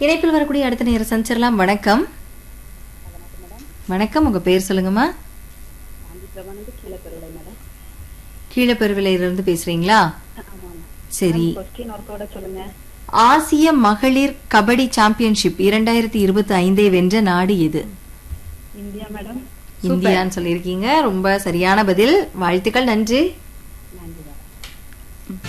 இணைப்பில் வரக்கூடிய அடுத்த நேரம் சந்திச்சிடலாம் வணக்கம் வணக்கம் உங்க பேர் சொல்லுங்கம்மா கீழே பெருவிலையிலிருந்து பேசுறீங்களா சரி கொஸ்டின் ஒர்க்கோட சொல்லுங்க ஆசிய மகளிர் கபடி சாம்பியன்ஷிப் இரண்டாயிரத்தி இருபத்தி ஐந்தை வென்ற நாடு எது இந்தியா மேடம் இந்தியான்னு சொல்லியிருக்கீங்க ரொம்ப சரியான பதில் வாழ்த்துக்கள் நன்றி நன்றி மேடம்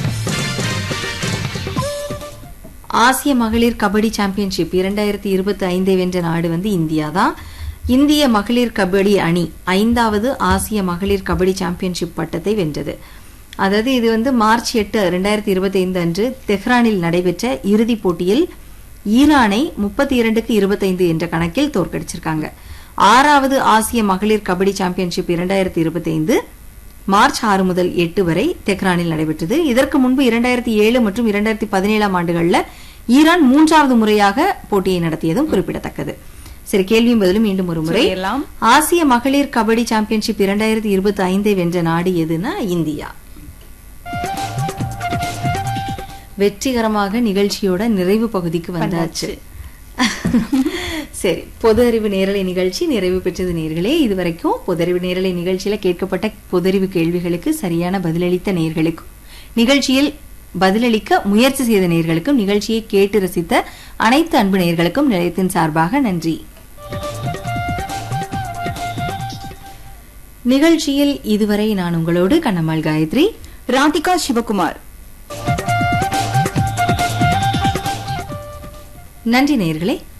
ஆசிய மகளிர் கபடி சாம்பியன்ஷிப் இரண்டாயிரத்தி இருபத்தி ஐந்தை வென்ற நாடு வந்து இந்தியா தான் இந்திய மகளிர் கபடி அணி ஐந்தாவது ஆசிய மகளிர் கபடி சாம்பியன்ஷிப் பட்டத்தை வென்றது அதாவது இது வந்து மார்ச் எட்டு ரெண்டாயிரத்தி இருபத்தி ஐந்து அன்று தெஹ்ரானில் நடைபெற்ற இறுதிப் போட்டியில் ஈரானை முப்பத்தி இரண்டுக்கு இருபத்தைந்து என்ற கணக்கில் தோற்கடிச்சிருக்காங்க ஆறாவது ஆசிய மகளிர் கபடி சாம்பியன்ஷிப் இரண்டாயிரத்தி இருபத்தி ஐந்து மார்ச் ஆறு முதல் எட்டு வரை தெஹ்ரானில் நடைபெற்றது இதற்கு முன்பு இரண்டாயிரத்தி ஏழு மற்றும் இரண்டாயிரத்தி பதினேழாம் ஆண்டுகள்ல ஈரான் மூன்றாவது முறையாக போட்டியை நடத்தியதும் குறிப்பிடத்தக்கது சரி கேள்வியும் பதிலும் மீண்டும் ஒரு முறை சொல்லிடலாம். ஆசிய மகளிர் கபடி சாம்பியன்ஷிப் இரண்டாயிரத்தி இருபத்தி ஐந்தை வென்ற நாடு எதுனா இந்தியா வெற்றிகரமாக நிகழ்ச்சியோட நிறைவு பகுதிக்கு வந்தாச்சு சரி பொது அறிவு நேரலை நிகழ்ச்சி நிறைவு பெற்றது நேர்களே இதுவரைக்கும் பொது அறிவு நேரலை நிகழ்ச்சியில கேட்கப்பட்ட பொதறிவு கேள்விகளுக்கு சரியான பதிலளித்த நேர்களுக்கும் நிகழ்ச்சியில் பதிலளிக்க முயற்சி செய்த நேர்களுக்கும் நிகழ்ச்சியை கேட்டு ரசித்த அனைத்து அன்பு நேர்களுக்கும் நிலையத்தின் சார்பாக நன்றி நிகழ்ச்சியில் இதுவரை நான் உங்களோடு கண்ணம்மாள் காயத்ரி ராதிகா சிவகுமார் நன்றி நேயர்களே